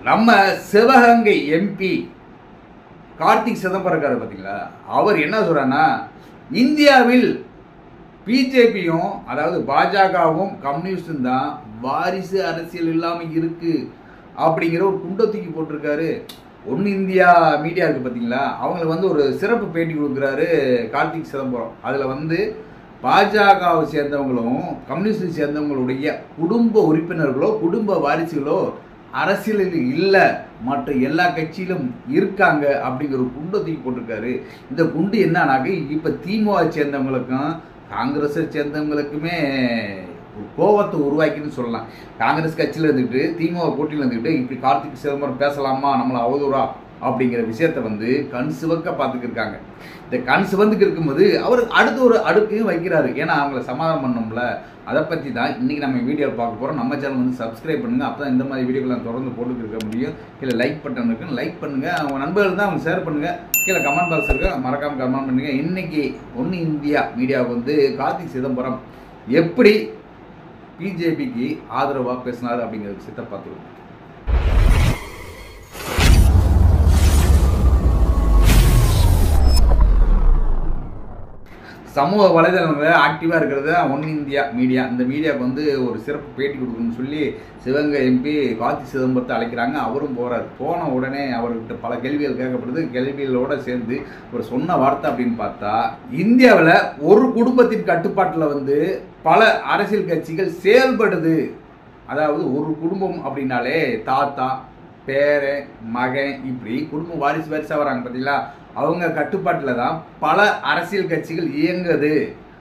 நம்ம சிவகங்கை எம்பி கார்த்திக் சிதம்பரம் இருக்காரு பார்த்தீங்களா அவர் என்ன சொல்றாருன்னா இந்தியாவில் பிஜேபியும் அதாவது பாஜகவும் கம்யூனிஸ்டும் தான் வாரிசு அரசியல் இல்லாமல் இருக்கு அப்படிங்கிற ஒரு குண்டை தூக்கி போட்டிருக்காரு ஒன்று இந்தியா மீடியா இருக்கு பார்த்தீங்களா அவங்களுக்கு வந்து ஒரு சிறப்பு பேட்டி கொடுக்குறாரு கார்த்திக் சிதம்பரம் அதில் வந்து பாஜகவை சேர்ந்தவங்களும் கம்யூனிஸ்டை சேர்ந்தவங்களுடைய குடும்ப உறுப்பினர்களோ குடும்ப வாரிசுகளோ அரசியலில் இல்லை மற்ற எல்லா கட்சியிலும் இருக்காங்க அப்படிங்கிற ஒரு குண்டை தூக்கி போட்டிருக்காரு இந்த குண்டு என்னன்னாக்க இப்போ திமுக சேர்ந்தவங்களுக்கும் காங்கிரஸை சேர்ந்தவங்களுக்குமே ஒரு கோவத்தை உருவாக்கின்னு சொல்லலாம் காங்கிரஸ் கட்சியில் இருந்துக்கிட்டு திமுக கூட்டியில் இருந்துக்கிட்டு இப்படி கார்த்திக் சிதம்பரம் பேசலாமா நம்மளை அவதூறா அப்படிங்கிற விஷயத்த வந்து கண் சிவக்க பார்த்துக்கிருக்காங்க இந்த கண் சிவந்துக்கு இருக்கும்போது அவர் அடுத்த ஒரு அடுக்கையும் வைக்கிறாரு ஏன்னா அவங்கள சமாதானம் பண்ணோம்ல அதை பற்றி தான் இன்றைக்கி நம்ம வீடியோ பார்க்க போகிறோம் நம்ம சேனல் வந்து சப்ஸ்கிரைப் பண்ணுங்கள் அப்போ தான் இந்த மாதிரி வீடியோக்களை நான் தொடர்ந்து போட்டுட்டு இருக்க முடியும் கீழே லைக் பட்டன் இருக்கு லைக் பண்ணுங்கள் அவங்க நண்பர்கள் தான் அவங்க ஷேர் பண்ணுங்கள் கீழே கமெண்ட் பாக்ஸ் இருக்கு மறக்காமல் கமெண்ட் பண்ணுங்கள் இன்னைக்கு ஒன்று இந்தியா மீடியாவுக்கு வந்து கார்த்திக் சிதம்பரம் எப்படி பிஜேபிக்கு ஆதரவாக பேசினார் அப்படிங்கிற விஷயத்தை பார்த்துருவோம் சமூக வலைதளங்களில் ஆக்டிவாக இருக்கிறது ஒன் இந்தியா மீடியா இந்த மீடியாவுக்கு வந்து ஒரு சிறப்பு பேட்டி கொடுக்கணும்னு சொல்லி சிவகங்கை எம்பி கார்த்தி சிதம்பரத்தை அழைக்கிறாங்க அவரும் போகிறார் போன உடனே அவர்கிட்ட பல கேள்விகள் கேட்கப்படுது கேள்விகளோட சேர்ந்து ஒரு சொன்ன வார்த்தை அப்படின்னு பார்த்தா இந்தியாவில் ஒரு குடும்பத்தின் கட்டுப்பாட்டில் வந்து பல அரசியல் கட்சிகள் செயல்படுது அதாவது ஒரு குடும்பம் அப்படின்னாலே தாத்தா பேரன் மகன் இப்படி குடும்பம் வாரிசு வாரிசாக வராங்க பார்த்தீங்களா அவங்க கட்டுப்பாட்டில் தான் பல அரசியல் கட்சிகள் இயங்குது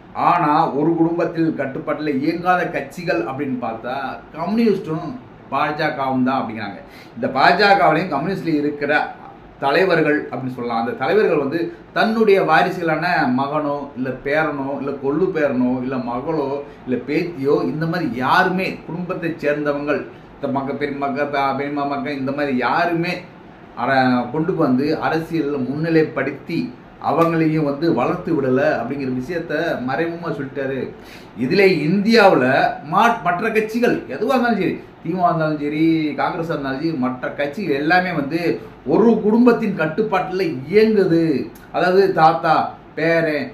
ஆனால் ஒரு குடும்பத்தில் கட்டுப்பாட்டில் இயங்காத கட்சிகள் அப்படின்னு பார்த்தா கம்யூனிஸ்டும் பாஜகவும் தான் அப்படிங்கிறாங்க இந்த பாஜகவிலையும் கம்யூனிஸ்டில் இருக்கிற தலைவர்கள் அப்படின்னு சொல்லலாம் அந்த தலைவர்கள் வந்து தன்னுடைய வாரிசுகளான மகனோ இல்லை பேரனோ இல்லை கொள்ளு பேரனோ இல்லை மகளோ இல்லை பேத்தியோ இந்த மாதிரி யாருமே குடும்பத்தை சேர்ந்தவங்கள் இந்த மக்க பெரிய மக்க பெரியமா மக்க இந்த மாதிரி யாருமே அர கொண்டு வந்து அரசியலில் முன்னிலைப்படுத்தி அவங்களையும் வந்து வளர்த்து விடலை அப்படிங்கிற விஷயத்த மறைமுகமாக சொல்லிட்டாரு இதில் இந்தியாவில் மா மற்ற கட்சிகள் எதுவாக இருந்தாலும் சரி திமுக இருந்தாலும் சரி காங்கிரஸாக இருந்தாலும் சரி மற்ற கட்சிகள் எல்லாமே வந்து ஒரு குடும்பத்தின் கட்டுப்பாட்டில் இயங்குது அதாவது தாத்தா பேரன்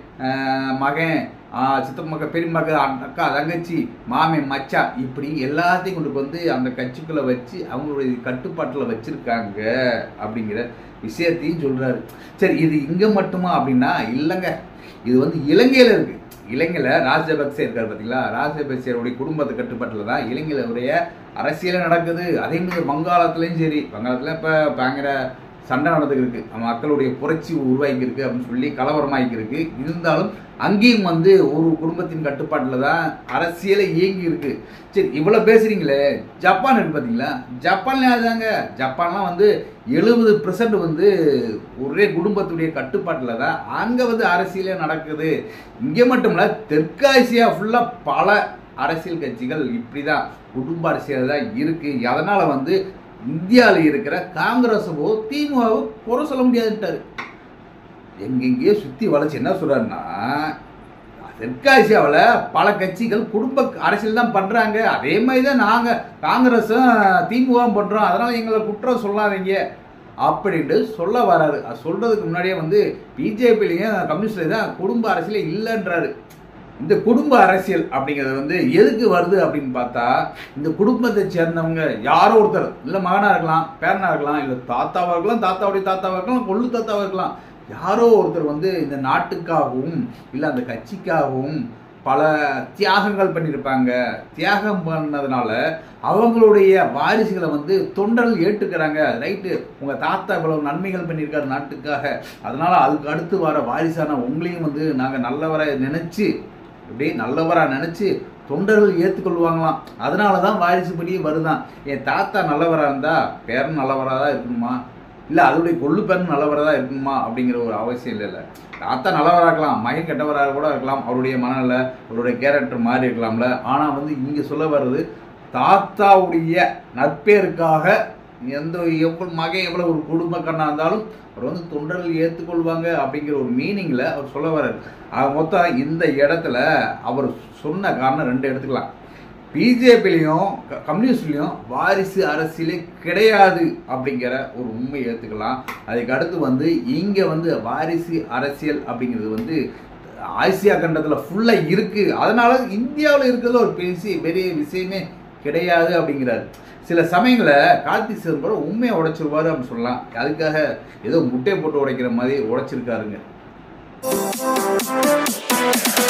மகன் சித்தப்ப பெரிய மக அக்கா தங்கச்சி மாமே மச்சா இப்படி எல்லாத்தையும் கொண்டு வந்து அந்த கட்சிக்குள்ளே வச்சு அவங்களுடைய கட்டுப்பாட்டில் வச்சுருக்காங்க அப்படிங்கிற விஷயத்தையும் சொல்கிறாரு சரி இது இங்கே மட்டுமா அப்படின்னா இல்லைங்க இது வந்து இலங்கையில் இருக்குது இலங்கையில் ராஜபக்சே இருக்கார் பார்த்தீங்களா ராஜபக்சேருடைய குடும்பத்து கட்டுப்பாட்டில் தான் இலங்கையிலுடைய அரசியலே நடக்குது அதே மாதிரி வங்காளத்துலேயும் சரி வங்காளத்தில் இப்போ பயங்கர சண்டை நடந்துக்கிருக்கு மக்களுடைய புரட்சி உருவாக்கியிருக்கு அப்படின்னு சொல்லி கலவரமாகிருக்கு இருந்தாலும் அங்கேயும் வந்து ஒரு குடும்பத்தின் கட்டுப்பாட்டில் தான் அரசியலை இயங்கி இருக்கு சரி இவ்வளோ பேசுறீங்களே ஜப்பான் இருக்கு பார்த்தீங்களா ஜப்பான்ல தாங்க ஜப்பான்லாம் வந்து எழுபது பெர்சன்ட் வந்து ஒரே குடும்பத்துடைய கட்டுப்பாட்டில் தான் அங்கே வந்து அரசியலே நடக்குது இங்கே மட்டும் இல்லை தெற்காசியா ஃபுல்லாக பல அரசியல் கட்சிகள் இப்படி தான் குடும்ப அரசியல் தான் இருக்குது அதனால் வந்து இந்தியாவில் இருக்கிற காங்கிரஸவோ திமுகவோ குறை சொல்ல முடியாதுன்ட்டாரு எங்கெங்கேயோ சுற்றி வளைச்சு என்ன சொல்கிறாருன்னா தெற்காசியாவில் பல கட்சிகள் குடும்ப அரசியல் தான் பண்ணுறாங்க அதே மாதிரி தான் நாங்கள் காங்கிரஸும் திமுகவும் பண்ணுறோம் அதனால் எங்களை குற்றம் சொல்லாதீங்க அப்படின்ட்டு சொல்ல வராரு அது சொல்கிறதுக்கு முன்னாடியே வந்து பிஜேபிலையும் கம்யூனிஸ்ட்லேயும் தான் குடும்ப அரசியலே இல்லைன்றாரு இந்த குடும்ப அரசியல் அப்படிங்கிறது வந்து எதுக்கு வருது அப்படின்னு பார்த்தா இந்த குடும்பத்தை சேர்ந்தவங்க யாரோ ஒருத்தர் இல்லை மகனாக இருக்கலாம் பேரனாக இருக்கலாம் இல்லை தாத்தாவாக இருக்கலாம் தாத்தாவுடைய தாத்தாவாக இருக்கலாம் கொள்ளு தாத்தாவாக இருக்கலாம் யாரோ ஒருத்தர் வந்து இந்த நாட்டுக்காகவும் இல்லை அந்த கட்சிக்காகவும் பல தியாகங்கள் பண்ணியிருப்பாங்க தியாகம் பண்ணதுனால அவங்களுடைய வாரிசுகளை வந்து தொண்டர்கள் ஏற்றுக்கிறாங்க ரைட்டு உங்கள் தாத்தா இவ்வளவு நன்மைகள் பண்ணியிருக்காரு நாட்டுக்காக அதனால் அதுக்கு அடுத்து வர வாரிசான உங்களையும் வந்து நாங்கள் நல்லவரை நினச்சி இப்படி நல்லவராக நினச்சி தொண்டர்கள் ஏற்றுக்கொள்வாங்களாம் அதனால தான் வாரிசுபடியே வருதான் என் தாத்தா நல்லவராக இருந்தால் பேரன் நல்லவராக தான் இருக்கணுமா இல்லை அதோடைய கொள்ளு பேரன் நல்லவராக தான் இருக்கணுமா அப்படிங்கிற ஒரு அவசியம் இல்லை இல்லை தாத்தா நல்லவராக இருக்கலாம் மகன் கெட்டவராக கூட இருக்கலாம் அவருடைய மனநிலை அவருடைய கேரக்டர் மாறி இருக்கலாம்ல ஆனால் வந்து இங்கே சொல்ல வர்றது தாத்தாவுடைய நற்பேருக்காக எந்த எவ்வளோ மகன் எவ்வளோ ஒரு குடும்பக்கண்ணாக இருந்தாலும் அவர் வந்து தொண்டர்கள் ஏற்றுக்கொள்வாங்க அப்படிங்கிற ஒரு மீனிங்கில் அவர் சொல்ல வர்றாரு ஆக மொத்தம் இந்த இடத்துல அவர் சொன்ன காரணம் ரெண்டு எடுத்துக்கலாம் பிஜேபிலையும் கம்யூனிஸ்ட்லையும் வாரிசு அரசியலே கிடையாது அப்படிங்கிற ஒரு உண்மை ஏற்றுக்கலாம் அதுக்கு அடுத்து வந்து இங்கே வந்து வாரிசு அரசியல் அப்படிங்கிறது வந்து ஆசியா கண்டத்தில் ஃபுல்லாக இருக்குது அதனால இந்தியாவில் இருக்கிறதுல ஒரு பெரிய பெரிய விஷயமே கிடையாது அப்படிங்கிறாரு சில சமயங்களில் கார்த்தி சிதம்பரம் உண்மையை உடைச்சிருவாரு அப்படின்னு சொல்லலாம் அதுக்காக ஏதோ முட்டை போட்டு உடைக்கிற மாதிரி உடைச்சிருக்காருங்க